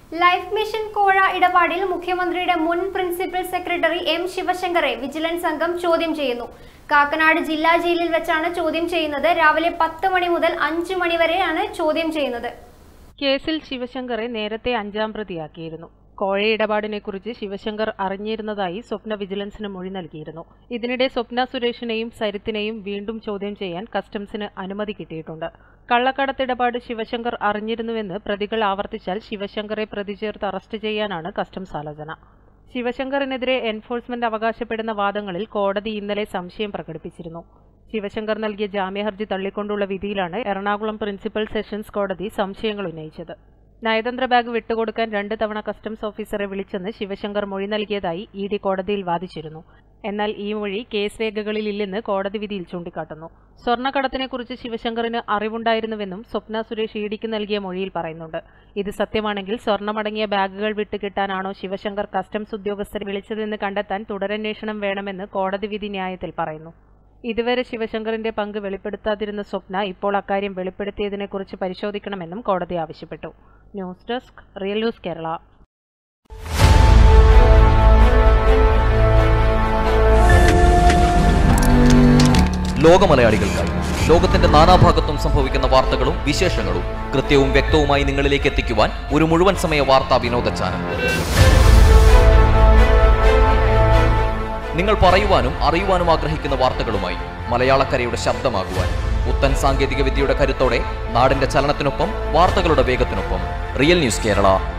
life mission കോഴ ഇടപാടിൽ മുഖ്യമന്ത്രിയുടെ മുൻ പ്രിൻസിപ്പൽ സെക്രട്ടറി എം ശിവശങ്കറെ വിജിലൻസ് സംഘം ചോദ്യം ചെയ്യുന്നു കാക്കനാട് ജില്ലാ ജയിലിൽ വെച്ചാണ് ചോദ്യം ചെയ്യുന്നത് രാവിലെ പത്ത് മണി മുതൽ അഞ്ചു മണി വരെയാണ് ചോദ്യം ചെയ്യുന്നത് കേസിൽ ശിവശങ്കറെ നേരത്തെ അഞ്ചാം പ്രതിയാക്കിയിരുന്നു കോഴ ഇടപാടിനെക്കുറിച്ച് ശിവശങ്കർ അറിഞ്ഞിരുന്നതായി സ്വപ്ന വിജിലൻസിന് മൊഴി നൽകിയിരുന്നു ഇതിനിടെ സ്വപ്ന സുരേഷിനെയും സരിത്തിനെയും വീണ്ടും ചോദ്യം ചെയ്യാൻ കസ്റ്റംസിന് അനുമതി കിട്ടിയിട്ടുണ്ട് കള്ളക്കടത്ത് ഇടപാട് ശിവശങ്കർ അറിഞ്ഞിരുന്നുവെന്ന് പ്രതികൾ ആവർത്തിച്ചാൽ ശിവശങ്കറെ പ്രതി ചേർത്ത് അറസ്റ്റ് ചെയ്യാനാണ് കസ്റ്റംസ് ആലോചന ശിവശങ്കറിനെതിരെ എൻഫോഴ്സ്മെന്റ് അവകാശപ്പെടുന്ന വാദങ്ങളിൽ കോടതി ഇന്നലെ സംശയം പ്രകടിപ്പിച്ചിരുന്നു ശിവശങ്കർ നൽകിയ ജാമ്യഹർജി തള്ളിക്കൊണ്ടുള്ള വിധിയിലാണ് എറണാകുളം പ്രിൻസിപ്പൽ സെഷൻസ് കോടതി സംശയങ്ങൾ ഉന്നയിച്ചത് നയതന്ത്ര ബാഗ് വിട്ടുകൊടുക്കാൻ രണ്ട് തവണ കസ്റ്റംസ് ഓഫീസറെ വിളിച്ചെന്ന് ശിവശങ്കർ മൊഴി നൽകിയതായി ഇ ഡി കോടതിയിൽ വാദിച്ചിരുന്നു എന്നാൽ ഈ മൊഴി കേസ് രേഖകളിൽ ഇല്ലെന്ന് കോടതി വിധിയിൽ ചൂണ്ടിക്കാട്ടുന്നു സ്വർണ്ണക്കടത്തിനെക്കുറിച്ച് ശിവശങ്കറിന് അറിവുണ്ടായിരുന്നുവെന്നും സ്വപ്ന സുരേഷ് ഇ ഡിക്ക് നൽകിയ മൊഴിയിൽ പറയുന്നുണ്ട് ഇത് സത്യമാണെങ്കിൽ സ്വർണ്ണമടങ്ങിയ ബാഗുകൾ വിട്ടുകിട്ടാനാണോ ശിവശങ്കർ കസ്റ്റംസ് ഉദ്യോഗസ്ഥരെ വിളിച്ചതെന്ന് കണ്ടെത്താൻ തുടരന്വേഷണം വേണമെന്ന് കോടതി വിധി ന്യായത്തിൽ പറയുന്നു ഇതുവരെ ശിവശങ്കറിന്റെ പങ്ക് വെളിപ്പെടുത്താതിരുന്ന സ്വപ്ന ഇപ്പോൾ അക്കാര്യം വെളിപ്പെടുത്തിയതിനെക്കുറിച്ച് പരിശോധിക്കണമെന്നും കോടതി ആവശ്യപ്പെട്ടു news desk real news Kerala ലോകമലയാളികൾക്കായി ലോകത്തിന്റെ നാനാഭാഗത്തും സംഭവിക്കുന്ന വാർത്തകളും വിശേഷങ്ങളും കൃത്യവും വ്യക്തവുമായി നിങ്ങളിലേക്ക് എത്തിക്കുവാൻ ഒരു മുഴുവൻ സമയ വാർത്താ വിനോദ ചാനൽ നിങ്ങൾ പറയുവാനും അറിയുവാനും ആഗ്രഹിക്കുന്ന വാർത്തകളുമായി മലയാളക്കരയുടെ ശബ്ദമാകുവാൻ പുത്തൻ സാങ്കേതിക വിദ്യയുടെ കരുത്തോടെ നാടിന്റെ ചലനത്തിനൊപ്പം വാർത്തകളുടെ വേഗത്തിനൊപ്പം റിയൽ ന്യൂസ് കേരള